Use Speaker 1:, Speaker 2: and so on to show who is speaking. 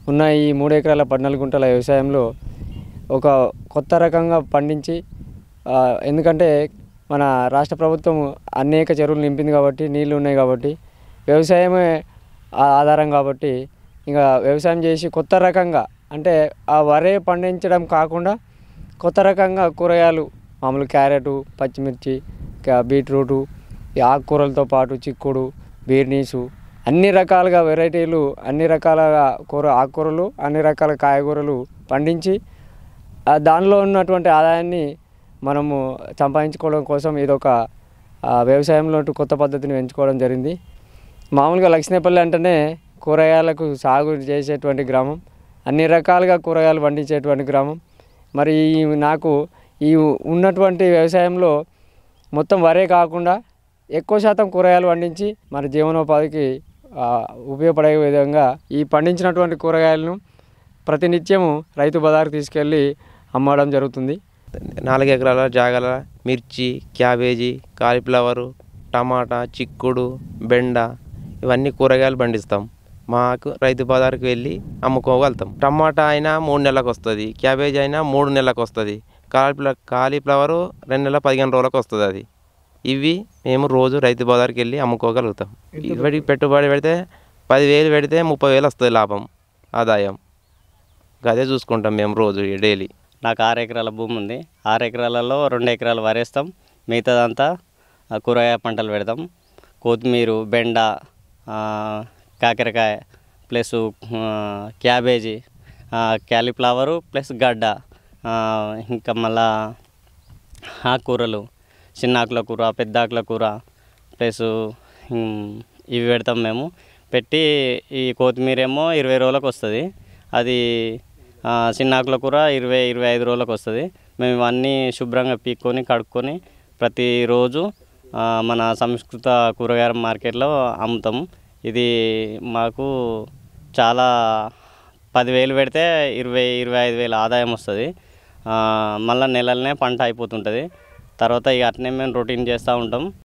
Speaker 1: ఉన్న ఈ మూడు ఎకరాల పద్నాలుగు గుంటల వ్యవసాయంలో ఒక కొత్త రకంగా పండించి ఆ, ఎందుకంటే మన రాష్ట్ర ప్రభుత్వం అనేక చెరువులు నింపింది కాబట్టి నీళ్లు ఉన్నాయి కాబట్టి వ్యవసాయమే ఆ- ఆధారం కాబట్టి ఇంకా వ్యవసాయం చేసి కొత్త రకంగా అంటే ఆ వరే పండించడం కాకుండా కొత్త రకంగా కూరగాయలు మామూలు క్యారెట్ పచ్చిమిర్చి కా- బీట్రూటు ఈ ఆకుకూరలతో పాటు చిక్కుడు బీర్నీసు అన్ని రకాలుగా వెరైటీలు అన్ని రకాలుగా కూర ఆకుకూరలు అన్ని రకాల కాయగూరలు పండించి ఆ దానిలో ఉన్నటువంటి ఆదాయాన్ని మనము సంపాదించుకోవడం కోసం ఇదొక ఆ, వ్యవసాయంలో కొత్త పద్ధతిని ఎంచుకోవడం జరిగింది మామూలుగా లక్ష్మీపల్లి అంటేనే కూరగాయలకు సాగు చేసేటువంటి గ్రామం అన్ని రకాలుగా కూరగాయలు పండించేటువంటి గ్రామం మరి ఈ నాకు ఈ ఉన్నటువంటి వ్యవసాయంలో మొత్తం వరే కాకుండా ఎక్కువ శాతం కూరగాయలు పండించి మన జీవనోపాధికి ఆ, ఉపయోగపడే విధంగా ఈ పండించినటువంటి కూరగాయలను ప్రతినిత్యము రైతు బజార్కి తీసుకెళ్ళి అమ్మడం జరుగుతుంది
Speaker 2: నాలుగు ఎకరాల జాగల మిర్చి క్యాబేజీ కాలీఫ్లవరు టమాటా చిక్కుడు బెండ ఇవన్నీ కూరగాయలు పండిస్తాం మాకు రైతు బజార్కి వెళ్ళి అమ్ముకోగలుగుతాం టమాటా అయినా మూడు నెలలకు వస్తుంది క్యాబేజీ అయినా మూడు నెలలకు వస్తుంది కాలీఫ్ల కాలీఫ్లవరు రెండు నెలల పదిహేను రోజులకు వస్తుంది అది ఇవి మేము రోజు రైతు బజార్కి వెళ్ళి అమ్ముకోగలుగుతాం ఇప్పటికి పెట్టుబడి పెడితే పదివేలు పెడితే ముప్పై వేలు వస్తుంది లాభం ఆదాయం అదే చూసుకుంటాం మేము రోజు డైలీ
Speaker 3: నాకు ఆరు ఎకరాల భూమి ఉంది ఆరు ఎకరాలలో రెండు ఎకరాలు వరేస్తాం మిగతాదంతా ఆ, కూరగాయ పంటలు పెడతాం కొత్తిమీర బెండ ఆ, కాకరకాయ ప్లస్ ఆ, క్యాబేజీ ఆ, క్యాలీఫ్లవరు ప్లస్ గడ్డ ఆ, ఇంకా మళ్ళా ఆకుకూరలు చిన్న ఆకుల కూర పెద్ద ఆకుల కూర ప్లస్ ఉమ్, ఇవి పెడతాం మేము పెట్టి ఈ కొత్తిమీర ఏమో ఇరవై రోజులకు వస్తుంది అది ఆ, చిన్న ఆకుల కూర ఇరవై ఇరవై ఐదు రోజులకు వస్తుంది మేము ఇవన్నీ శుభ్రంగా పీక్కొని కడుక్కొని ప్రతిరోజు ఆ, మన సంస్కృత కూరగాయల మార్కెట్లో అమ్ముతాం ఇది మాకు చాలా పదివేలు పెడితే ఇరవై ఇరవై ఐదు వేలు ఆదాయం వస్తుంది మళ్ళీ నెలలనే పంట అయిపోతుంటుంది తర్వాత ఇక అట్నే మేము రొటీన్ చేస్తూ ఉంటాం